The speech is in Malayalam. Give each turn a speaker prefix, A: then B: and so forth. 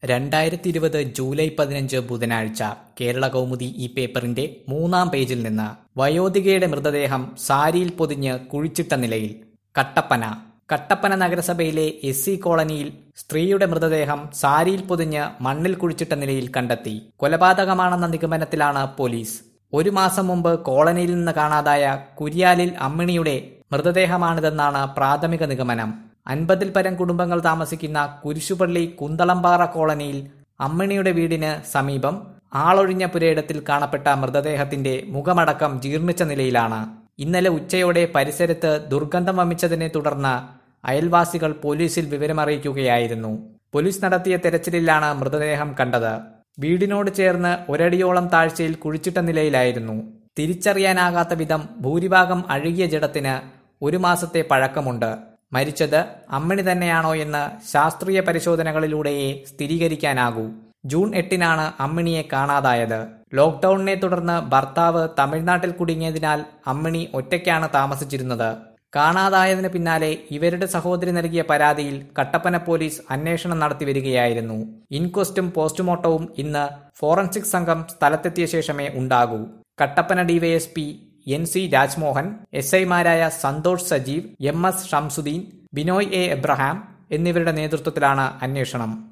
A: രണ്ടായിരത്തി ഇരുപത് ജൂലൈ പതിനഞ്ച് ബുധനാഴ്ച കേരള കൗമുദി ഈ പേപ്പറിന്റെ മൂന്നാം പേജിൽ നിന്ന് വയോധികയുടെ മൃതദേഹം സാരിയിൽ പൊതിഞ്ഞ് കുഴിച്ചിട്ട നിലയിൽ കട്ടപ്പന കട്ടപ്പന നഗരസഭയിലെ എസ് സി കോളനിയിൽ സ്ത്രീയുടെ മൃതദേഹം സാരിയിൽ പൊതിഞ്ഞ് മണ്ണിൽ കുഴിച്ചിട്ട നിലയിൽ കണ്ടെത്തി കൊലപാതകമാണെന്ന നിഗമനത്തിലാണ് പോലീസ് ഒരു മാസം മുമ്പ് കോളനിയിൽ നിന്ന് കാണാതായ കുര്യാലിൽ അമ്മിണിയുടെ മൃതദേഹമാണിതെന്നാണ് പ്രാഥമിക നിഗമനം അൻപതിൽ പരം കുടുംബങ്ങൾ താമസിക്കുന്ന കുരിശുപള്ളി കുന്തളംപാറ കോളനിയിൽ അമ്മിണിയുടെ വീടിന് സമീപം ആളൊഴിഞ്ഞ പുരയിടത്തിൽ കാണപ്പെട്ട മൃതദേഹത്തിന്റെ മുഖമടക്കം ജീർണിച്ച നിലയിലാണ് ഇന്നലെ ഉച്ചയോടെ പരിസരത്ത് ദുർഗന്ധം വമിച്ചതിനെ തുടർന്ന് അയൽവാസികൾ പോലീസിൽ വിവരമറിയിക്കുകയായിരുന്നു പോലീസ് നടത്തിയ തെരച്ചിലിലാണ് മൃതദേഹം കണ്ടത് വീടിനോട് ചേർന്ന് ഒരടിയോളം താഴ്ചയിൽ കുഴിച്ചിട്ട നിലയിലായിരുന്നു തിരിച്ചറിയാനാകാത്ത വിധം ഭൂരിഭാഗം അഴുകിയ ജഡത്തിന് ഒരു മാസത്തെ പഴക്കമുണ്ട് മരിച്ചത് അമ്മിണി തന്നെയാണോ എന്ന് ശാസ്ത്രീയ പരിശോധനകളിലൂടെയേ സ്ഥിരീകരിക്കാനാകൂ ജൂൺ എട്ടിനാണ് അമ്മിണിയെ കാണാതായത് ലോക്ഡൌണിനെ തുടർന്ന് ഭർത്താവ് തമിഴ്നാട്ടിൽ കുടുങ്ങിയതിനാൽ അമ്മിണി ഒറ്റയ്ക്കാണ് താമസിച്ചിരുന്നത് കാണാതായതിനു പിന്നാലെ ഇവരുടെ സഹോദരി നൽകിയ പരാതിയിൽ കട്ടപ്പന പോലീസ് അന്വേഷണം നടത്തി വരികയായിരുന്നു ഇൻക്വസ്റ്റും പോസ്റ്റ്മോർട്ടവും ഇന്ന് ഫോറൻസിക് സംഘം സ്ഥലത്തെത്തിയ ശേഷമേ ഉണ്ടാകൂ Kattappana DYSP N C Rajmohan S ഐമാരായ Santhosh Sajeev M S Shamsuddin Binoy A Abraham എന്നിവരുടെ നേതൃത്വത്തിലാണ് അന്വേഷണം